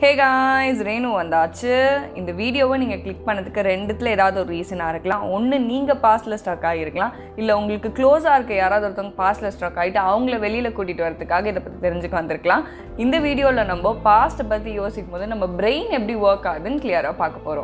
hey guys Renu வந்தாச்சு இந்த வீடியோவை நீங்கள் கிளிக் பண்ணதுக்கு ரெண்டுத்தில் ஏதாவது ஒரு ரீசனாக இருக்கலாம் ஒன்று நீங்கள் பாஸ்டில் ஸ்ட்ரக் ஆகிருக்கலாம் இல்லை உங்களுக்கு க்ளோஸாக இருக்க யாராவது ஒருத்தவங்க பாஸ்டில் ஸ்ட்ரக் ஆகிட்டு அவங்கள வெளியில் கூட்டிகிட்டு வரதுக்காக இதை பற்றி தெரிஞ்சுக்க வந்திருக்கலாம் இந்த வீடியோவில் நம்ம பாஸ்ட்டை பற்றி யோசிக்கும் போது நம்ம பிரெயின் எப்படி ஒர்க் ஆகுதுன்னு கிளியராக பார்க்க போகிறோம்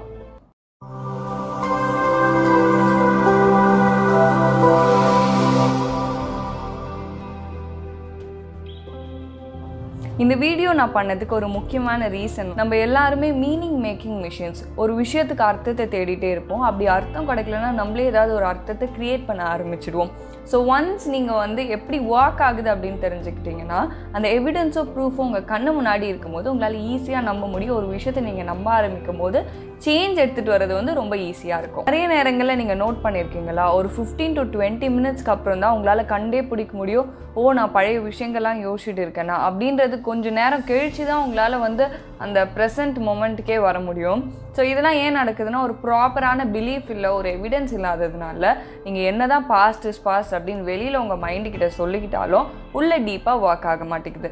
இந்த வீடியோ நான் பண்ணதுக்கு ஒரு முக்கியமான ரீசன் நம்ம எல்லாருமே மீனிங் மேக்கிங் மிஷின்ஸ் ஒரு விஷயத்துக்கு அர்த்தத்தை தேடிட்டே இருப்போம் அப்படி அர்த்தம் கிடைக்கலன்னா நம்மளே ஏதாவது ஒரு அர்த்தத்தை க்ரியேட் பண்ண ஆரம்பிச்சிடுவோம் ஸோ ஒன்ஸ் நீங்கள் வந்து எப்படி ஒர்க் ஆகுது அப்படின்னு தெரிஞ்சுக்கிட்டிங்கன்னா அந்த எவிடன்ஸோ ப்ரூஃபோ உங்கள் கண்ணு முன்னாடி இருக்கும்போது உங்களால் ஈஸியாக நம்ப முடியும் ஒரு விஷயத்தை நீங்கள் நம்ப ஆரம்பிக்கும் போது சேஞ்ச் எடுத்துகிட்டு வர்றது வந்து ரொம்ப ஈஸியாக இருக்கும் நிறைய நேரங்களில் நீங்கள் நோட் பண்ணியிருக்கீங்களா ஒரு ஃபிஃப்டீன் டு டுவெண்ட்டி மினிட்ஸ்க்கு அப்புறம் தான் உங்களால் கண்டே பிடிக்க முடியும் ஓ நான் பழைய விஷயங்கள்லாம் யோசிச்சுட்டு இருக்கேனா அப்படின்றது கொஞ்சம் நேரம் கழிச்சு தான் உங்களால் வந்து அந்த ப்ரெசன்ட் மூமெண்ட்டுக்கே வர முடியும் ஸோ இதெல்லாம் ஏன் நடக்குதுன்னா ஒரு ப்ராப்பரான பிலீஃப் இல்லை ஒரு எவிடன்ஸ் இல்லாததுனால நீங்கள் என்ன தான் பாஸ்ட் இஸ் பாஸ்ட் அப்படின்னு வெளியில் உங்கள் மைண்டுக்கிட்ட சொல்லிக்கிட்டாலும் உள்ளே டீப்பாக ஒர்க் ஆக மாட்டேங்குது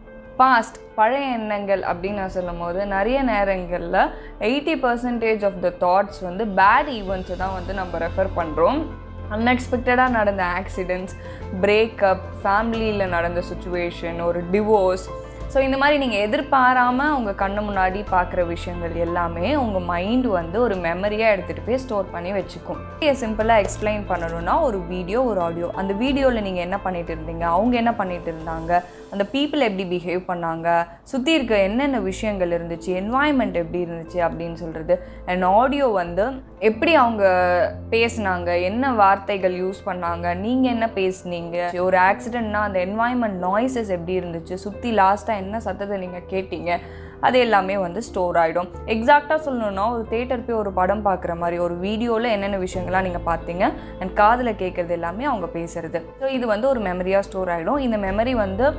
பாஸ்ட் பழைய எண்ணங்கள் அப்படின்னு நான் சொல்லும் போது நிறைய நேரங்களில் eighty percentage of the thoughts வந்து பேட் ஈவெண்ட்ஸை தான் வந்து நம்ம ரெஃபர் பண்ணுறோம் அன்எக்ஸ்பெக்டடாக நடந்த ஆக்சிடெண்ட்ஸ் பிரேக்கப் ஃபேமிலியில் நடந்த சுச்சுவேஷன் ஒரு டிவோர்ஸ் ஸோ இந்த மாதிரி நீங்கள் எதிர்பாராமல் உங்கள் கண்ணு முன்னாடி பார்க்குற விஷயங்கள் எல்லாமே உங்கள் மைண்ட் வந்து ஒரு மெமரியாக எடுத்துகிட்டு போய் ஸ்டோர் பண்ணி வச்சுக்கும் சிம்பிளாக எக்ஸ்பிளைன் பண்ணணும்னா ஒரு வீடியோ ஒரு ஆடியோ அந்த வீடியோவில் நீங்கள் என்ன பண்ணிட்டு இருந்தீங்க அவங்க என்ன பண்ணிட்டு இருந்தாங்க அந்த பீப்புள் எப்படி பிஹேவ் பண்ணாங்க சுற்றி இருக்க என்னென்ன விஷயங்கள் இருந்துச்சு என்வாயன்மெண்ட் எப்படி இருந்துச்சு அப்படின்னு சொல்கிறது அண்ட் ஆடியோ வந்து எப்படி அவங்க பேசுனாங்க என்ன வார்த்தைகள் யூஸ் பண்ணாங்க நீங்கள் என்ன பேசுனீங்க ஒரு ஆக்சிடென்ட்னா அந்த என்வாயன்மெண்ட் நாய்ஸஸ் எப்படி இருந்துச்சு சுற்றி லாஸ்ட்டாக என்ன சத்தத்தை நீங்கள் கேட்டீங்க அது எல்லாமே வந்து ஸ்டோர் ஆகிடும் எக்ஸாக்டாக சொல்லணுன்னா ஒரு தேட்டர் போய் ஒரு படம் பார்க்குற மாதிரி ஒரு வீடியோவில் என்னென்ன விஷயங்கள்லாம் நீங்கள் பார்த்தீங்க அண்ட் காதில் கேட்குறது எல்லாமே அவங்க பேசுறது ஸோ இது வந்து ஒரு மெமரியாக ஸ்டோர் ஆகிடும் இந்த மெமரி வந்து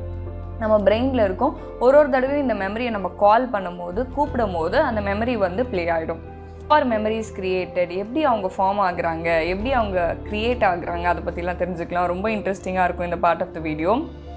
நம்ம பிரெயினில் இருக்கும் ஒரு ஒரு தடவையும் இந்த மெமரியை நம்ம கால் பண்ணும்போது கூப்பிடும் போது அந்த மெமரி வந்து ப்ளே ஆகிடும் ஆர் மெமரிஸ் கிரியேட்டட் எப்படி அவங்க ஃபார்ம் ஆகுறாங்க எப்படி அவங்க க்ரியேட் ஆகுறாங்க அதை பற்றிலாம் தெரிஞ்சுக்கலாம் ரொம்ப இன்ட்ரெஸ்டிங்காக இருக்கும் இந்த பார்ட் ஆஃப் த வீடியோ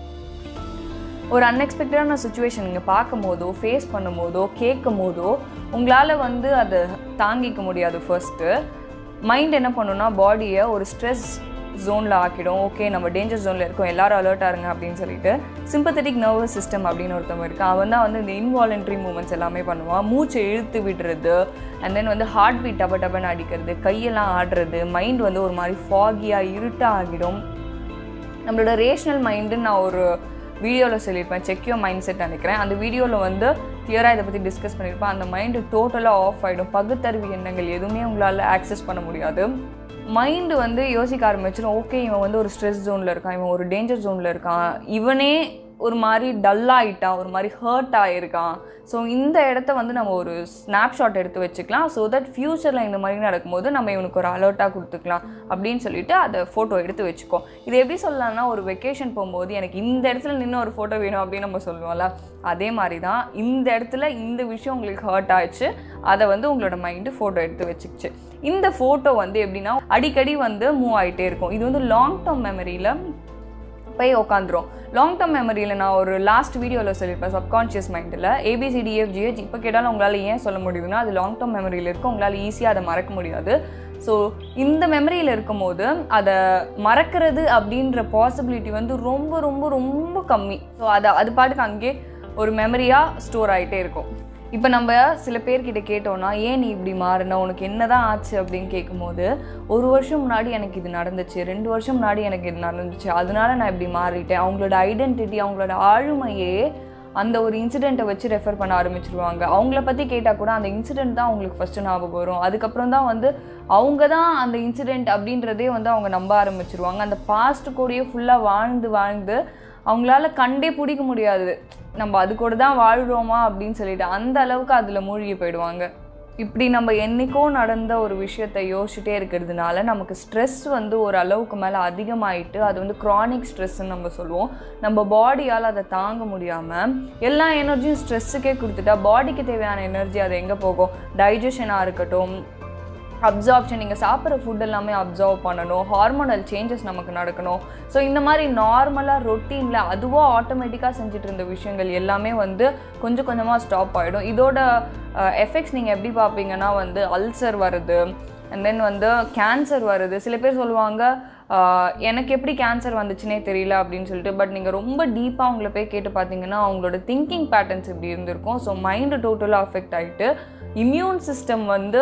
ஒரு அன்எக்ஸ்பெக்டடான சுச்சுவேஷன் நீங்கள் பார்க்கும் போதோ ஃபேஸ் பண்ணும் போதோ கேட்கும் போதோ உங்களால் வந்து அதை தாங்கிக்க முடியாது ஃபர்ஸ்ட்டு மைண்ட் என்ன பண்ணுன்னா பாடியை ஒரு ஸ்ட்ரெஸ் ஜோனில் ஆக்கிடும் ஓகே நம்ம டேஞ்சர் ஜோனில் இருக்கோம் எல்லாரும் அலர்ட்டாக இருங்க அப்படின்னு சொல்லிட்டு சிம்பத்தட்டிக் நர்வஸ் சிஸ்டம் அப்படின்னு ஒருத்தவங்க இருக்கு அவன் தான் வந்து இந்த இன்வாலண்ட்ரி மூமெண்ட்ஸ் எல்லாமே பண்ணுவான் மூச்சை இழுத்து விடுறது அண்ட் தென் வந்து ஹார்ட் பீட் டப டபன்னு அடிக்கிறது கையெல்லாம் ஆடுறது மைண்ட் வந்து ஒரு மாதிரி ஃபாகியாக இருட்டாக ஆகிடும் நம்மளோட ரேஷ்னல் மைண்டுன்னு நான் ஒரு வீடியோவில் சொல்லியிருப்பேன் செக் யோர் மைண்ட் செட் நினைக்கிறேன் அந்த வீடியோவில் வந்து கிளியராக இதை பற்றி டிஸ்கஸ் பண்ணியிருப்பேன் அந்த மைண்டு டோட்டலாக ஆஃப் ஆகிடும் பகுத்தறிவு எண்ணங்கள் எதுவுமே உங்களால் ஆக்சஸ் பண்ண முடியாது மைண்டு வந்து யோசிக்க ஆரம்பிச்சிடும் ஓகே இவன் வந்து ஒரு ஸ்ட்ரெஸ் ஜோனில் இருக்கான் இவன் ஒரு டேஞ்சர் ஜோனில் இருக்கான் இவனே ஒரு மாதிரி டல்லாகிட்டான் ஒரு மாதிரி ஹர்ட் ஆகிருக்கான் ஸோ இந்த இடத்த வந்து நம்ம ஒரு ஸ்னாப்ஷாட் எடுத்து வச்சுக்கலாம் ஸோ தட் ஃப்யூச்சரில் இந்த மாதிரி நடக்கும்போது நம்ம இவனுக்கு ஒரு அலர்ட்டாக கொடுத்துக்கலாம் அப்படின்னு சொல்லிட்டு அதை ஃபோட்டோ எடுத்து வச்சுக்கோ இது எப்படி சொல்லலாம்னா ஒரு வெக்கேஷன் போகும்போது எனக்கு இந்த இடத்துல நின்று ஒரு ஃபோட்டோ வேணும் அப்படின்னு நம்ம சொல்லுவோம்ல அதே மாதிரி தான் இந்த இடத்துல இந்த விஷயம் உங்களுக்கு ஹர்ட் ஆயிடுச்சு அதை வந்து உங்களோட மைண்டு ஃபோட்டோ எடுத்து வச்சுக்கிச்சு இந்த ஃபோட்டோ வந்து எப்படின்னா அடிக்கடி வந்து மூவ் ஆகிட்டே இருக்கும் இது வந்து லாங் டேர்ம் மெமரியில் போய் உட்காந்துரும் லாங் டேர்ம் மெமரியில் நான் ஒரு லாஸ்ட் வீடியோவில் சொல்லியிருப்பேன் சப்கான்ஷியஸ் மைண்டில் ஏபிசிடிஎஃப்ஜிஹெச் இப்போ கேட்டாலும் உங்களால் ஏன் சொல்ல முடியுதுன்னா அது லாங் டேர்ம் மெமரியில் இருக்கும் உங்களால் ஈஸியாக அதை மறக்க முடியாது ஸோ இந்த மெமரியில் இருக்கும்போது அதை மறக்கிறது அப்படின்ற பாசிபிலிட்டி வந்து ரொம்ப ரொம்ப ரொம்ப கம்மி ஸோ அதை அது பாட்டுக்கு அங்கேயே ஒரு மெமரியாக ஸ்டோர் ஆகிட்டே இருக்கும் இப்போ நம்ம சில பேர்கிட்ட கேட்டோம்னா ஏன் நீ இப்படி மாறின உனக்கு என்ன தான் ஆச்சு அப்படின்னு கேட்கும்போது ஒரு வருஷம் முன்னாடி எனக்கு இது நடந்துச்சு ரெண்டு வருஷம் முன்னாடி எனக்கு இது நடந்துச்சு அதனால நான் இப்படி மாறிட்டேன் அவங்களோட ஐடென்டிட்டி அவங்களோட ஆளுமையே அந்த ஒரு இன்சிடெண்ட்டை வச்சு ரெஃபர் பண்ண ஆரம்பிச்சிருவாங்க அவங்கள பற்றி கேட்டால் கூட அந்த இன்சிடெண்ட் தான் அவங்களுக்கு ஃபஸ்ட்டு ஞாபகம் வரும் அதுக்கப்புறம் தான் வந்து அவங்க தான் அந்த இன்சிடெண்ட் அப்படின்றதே வந்து அவங்க நம்ப ஆரம்பிச்சிருவாங்க அந்த பாஸ்ட் கூடயே ஃபுல்லாக வாழ்ந்து வாழ்ந்து அவங்களால கண்டே பிடிக்க முடியாது நம்ம அது கூட தான் வாழ்கிறோமா அப்படின்னு சொல்லிட்டு அந்த அளவுக்கு அதில் மூழ்கி போயிடுவாங்க இப்படி நம்ம என்றைக்கோ நடந்த ஒரு விஷயத்தை யோசிச்சுட்டே இருக்கிறதுனால நமக்கு ஸ்ட்ரெஸ் வந்து ஒரு அளவுக்கு மேலே அதிகமாயிட்டு அது வந்து க்ரானிக் ஸ்ட்ரெஸ்ன்னு நம்ம சொல்லுவோம் நம்ம பாடியால் அதை தாங்க முடியாமல் எல்லா எனர்ஜியும் ஸ்ட்ரெஸ்ஸுக்கே கொடுத்துட்டா பாடிக்கு தேவையான எனர்ஜி அது எங்கே போகும் டைஜஷனாக இருக்கட்டும் அப்சார்ப்ஷன் நீங்கள் சாப்பிட்ற ஃபுட் எல்லாமே அப்சர்வ் பண்ணணும் ஹார்மோனல் சேஞ்சஸ் நமக்கு நடக்கணும் ஸோ இந்த மாதிரி நார்மலாக ரொட்டீனில் அதுவாக ஆட்டோமேட்டிக்காக செஞ்சுட்டு இருந்த விஷயங்கள் எல்லாமே வந்து கொஞ்சம் கொஞ்சமாக ஸ்டாப் ஆகிடும் இதோட எஃபெக்ட்ஸ் நீங்கள் எப்படி பார்ப்பீங்கன்னா வந்து அல்சர் வருது அண்ட் தென் வந்து கேன்சர் வருது சில பேர் சொல்லுவாங்க ஆஹ், எனக்கு எப்படி கேன்சர் வந்துச்சுனே தெரியல அப்படின்னு சொல்லிட்டு பட் நீங்கள் ரொம்ப டீப்பாக அவங்கள போய் கேட்டு பார்த்தீங்கன்னா அவங்களோட திங்கிங் பேட்டர்ன்ஸ் இப்படி இருந்திருக்கும் ஸோ மைண்டு டோட்டலாக அஃபெக்ட் ஆகிட்டு இம்யூன் சிஸ்டம் வந்து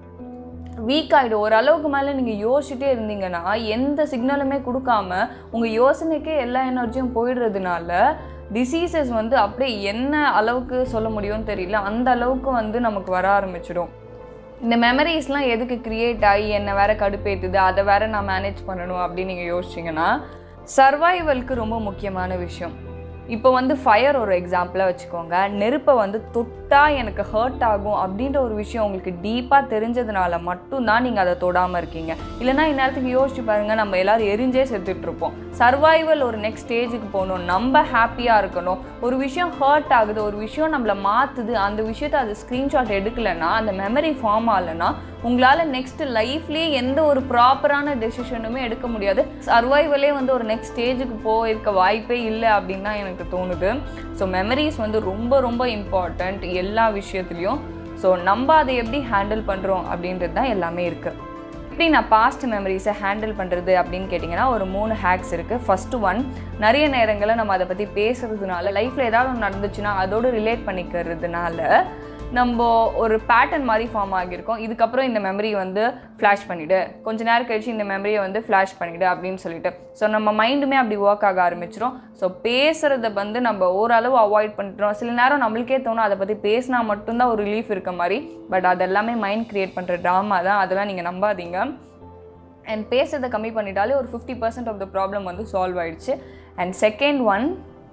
வீக் ஆகிடும் ஓரளவுக்கு மேலே நீங்கள் யோசிச்சுட்டே இருந்தீங்கன்னா எந்த சிக்னலுமே கொடுக்காம உங்கள் யோசனைக்கே எல்லா எனர்ஜியும் போயிடுறதுனால டிசீசஸ் வந்து அப்படியே என்ன அளவுக்கு சொல்ல முடியும்னு தெரியல அந்த அளவுக்கு வந்து நமக்கு வர ஆரம்பிச்சிடும் இந்த மெமரிஸ்லாம் எதுக்கு கிரியேட் ஆகி என்னை வேற கடுப்பேத்துது அதை வேற நான் மேனேஜ் பண்ணணும் அப்படின்னு நீங்கள் யோசிச்சிங்கன்னா சர்வைவலுக்கு ரொம்ப முக்கியமான விஷயம் இப்போ வந்து ஃபயர் ஒரு எக்ஸாம்பிளாக வச்சுக்கோங்க நெருப்பை வந்து தொட்டா எனக்கு ஹர்ட் ஆகும் அப்படின்ற ஒரு விஷயம் உங்களுக்கு டீப்பாக தெரிஞ்சதுனால மட்டும்தான் நீங்கள் அதை தொடாமல் இருக்கீங்க இல்லைன்னா இந்நேரத்துக்கு யோசிச்சு பாருங்கள் நம்ம எல்லாரும் எரிஞ்சே செத்துட்டு இருப்போம் சர்வைவல் ஒரு நெக்ஸ்ட் ஸ்டேஜுக்கு போகணும் நம்ம ஹாப்பியாக இருக்கணும் ஒரு விஷயம் ஹர்ட் ஆகுது ஒரு விஷயம் நம்மளை மாற்றுது அந்த விஷயத்தை அது ஸ்க்ரீன்ஷாட் எடுக்கலைன்னா அந்த மெமரி ஃபார்ம் ஆகலைன்னா உங்களால் நெக்ஸ்ட் லைஃப்லேயே எந்த ஒரு ப்ராப்பரான டெசிஷனுமே எடுக்க முடியாது சர்வைவலே வந்து ஒரு நெக்ஸ்ட் ஸ்டேஜுக்கு போயிருக்க வாய்ப்பே இல்லை அப்படின்னு தான் எனக்கு தோணுது ஸோ மெமரிஸ் வந்து ரொம்ப ரொம்ப இம்பார்ட்டண்ட் எல்லா விஷயத்துலையும் ஸோ நம்ம அதை எப்படி ஹேண்டில் பண்ணுறோம் அப்படின்றது தான் எல்லாமே இருக்குது எப்படி நான் பாஸ்ட் மெமரிஸை ஹேண்டில் பண்ணுறது அப்படின்னு கேட்டிங்கன்னா ஒரு மூணு ஹேக்ஸ் இருக்குது ஃபஸ்ட்டு ஒன் நிறைய நேரங்களில் நம்ம அதை பற்றி பேசுறதுனால லைஃப்பில் ஏதாவது ஒன்று நடந்துச்சுன்னா அதோடு ரிலேட் பண்ணிக்கிறதுனால நம்ம ஒரு பேட்டர்ன் மாதிரி ஃபார்ம் ஆகியிருக்கோம் இதுக்கப்புறம் இந்த மெமரி வந்து ஃப்ளாஷ் பண்ணிவிடு கொஞ்ச நேரம் கழிச்சு இந்த மெமரியை வந்து ஃப்ளாஷ் பண்ணிவிடு அப்படின்னு சொல்லிட்டு ஸோ நம்ம மைண்டுமே அப்படி ஒர்க் ஆக ஆரம்பிச்சிரும் ஸோ பேசுகிறத வந்து நம்ம ஓரளவு அவாய்ட் பண்ணிட்டோம் சில நேரம் நம்மளுக்கே தோணும் அதை பற்றி பேசினா மட்டும்தான் ஒரு ரிலீஃப் இருக்க மாதிரி பட் அதெல்லாமே மைண்ட் க்ரியேட் பண்ணுற ட்ராமா தான் அதெல்லாம் நீங்கள் நம்பாதீங்க அண்ட் பேசுறதை கம்மி பண்ணிட்டாலே ஒரு fifty percent of the problem வந்து சால்வ் ஆயிடுச்சு அண்ட் செகண்ட் ஒன்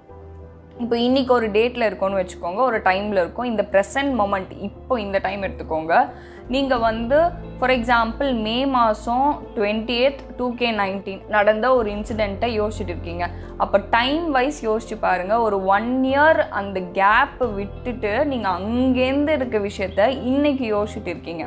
இப்போ இன்னைக்கு ஒரு டேட்டில் இருக்கோன்னு வச்சுக்கோங்க ஒரு டைமில் இருக்கும் இந்த ப்ரெசன்ட் மொமெண்ட் இப்போ இந்த டைம் எடுத்துக்கோங்க நீங்கள் வந்து ஃபார் எக்ஸாம்பிள் மே மாதம் twenty eighth two K nineteen நடந்த ஒரு இன்சிடெண்ட்டை யோசிச்சுட்டு இருக்கீங்க அப்போ டைம் வைஸ் யோசிச்சு பாருங்கள் ஒரு ஒன் இயர் அந்த கேப்பை விட்டுட்டு நீங்கள் அங்கேருந்து இருக்க விஷயத்த இன்னைக்கு யோசிச்சுட்டு இருக்கீங்க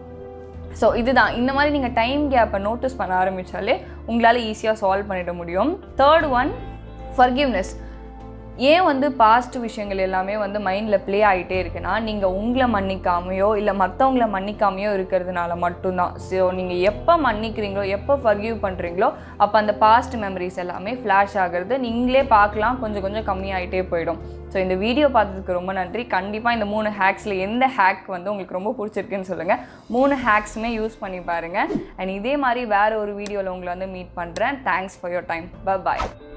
ஸோ இதுதான் இந்த மாதிரி நீங்கள் டைம் கேப்பை நோட்டீஸ் பண்ண ஆரம்பித்தாலே உங்களால் ஈஸியாக சால்வ் பண்ணிட முடியும் தேர்ட் ஒன் ஃபர்கிவ்னஸ் ஏன் வந்து பாஸ்ட் விஷயங்கள் எல்லாமே வந்து மைண்டில் ப்ளே ஆகிட்டே இருக்குன்னா நீங்கள் உங்களை மன்னிக்காமையோ இல்லை மற்றவங்கள மன்னிக்காமையோ இருக்கிறதுனால மட்டும்தான் ஸோ நீங்கள் எப்போ மன்னிக்கிறீங்களோ எப்போ ஃபர்கிவ் பண்ணுறீங்களோ அப்போ அந்த பாஸ்ட் மெமரிஸ் எல்லாமே ஃப்ளாஷ் ஆகிறது நீங்களே பார்க்கலாம் கொஞ்சம் கொஞ்சம் கம்மியாகிட்டே போயிடும் ஸோ இந்த வீடியோ பார்த்ததுக்கு ரொம்ப நன்றி கண்டிப்பாக இந்த மூணு ஹேக்ஸில் எந்த ஹேக் வந்து உங்களுக்கு ரொம்ப பிடிச்சிருக்குன்னு சொல்லுங்கள் மூணு ஹேக்ஸுமே யூஸ் பண்ணி பாருங்கள் அண்ட் இதே மாதிரி வேறு ஒரு வீடியோவில் உங்களை வந்து மீட் பண்ணுறேன் thanks for your time bye